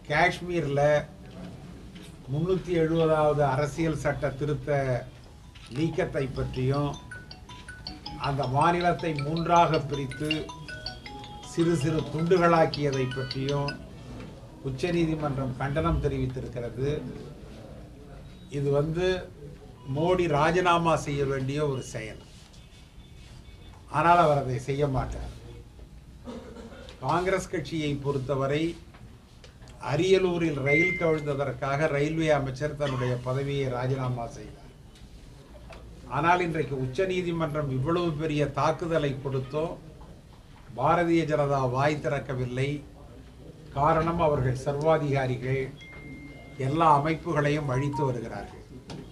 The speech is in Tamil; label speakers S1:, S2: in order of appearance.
S1: காஷ்மீரில் முன்னூற்றி எழுபதாவது அரசியல் சட்ட திருத்த நீக்கத்தை பற்றியும் அந்த மாநிலத்தை மூன்றாக பிரித்து சிறு சிறு துண்டுகளாக்கியதை பற்றியும் உச்சநீதிமன்றம் கண்டனம் தெரிவித்திருக்கிறது இது வந்து மோடி ராஜினாமா செய்ய வேண்டிய ஒரு செயல் ஆனால் அவர் அதை செய்ய மாட்டார் காங்கிரஸ் கட்சியை பொறுத்தவரை அரியலூரில் ரயில் கவிழ்ந்ததற்காக ரயில்வே அமைச்சர் தன்னுடைய பதவியை ராஜினாமா செய்தார் ஆனால் இன்றைக்கு உச்சநீதிமன்றம் இவ்வளவு பெரிய தாக்குதலை கொடுத்தோ பாரதிய ஜனதா வாய் திறக்கவில்லை காரணம் அவர்கள் சர்வாதிகாரிகள் எல்லா அமைப்புகளையும் அழித்து வருகிறார்கள்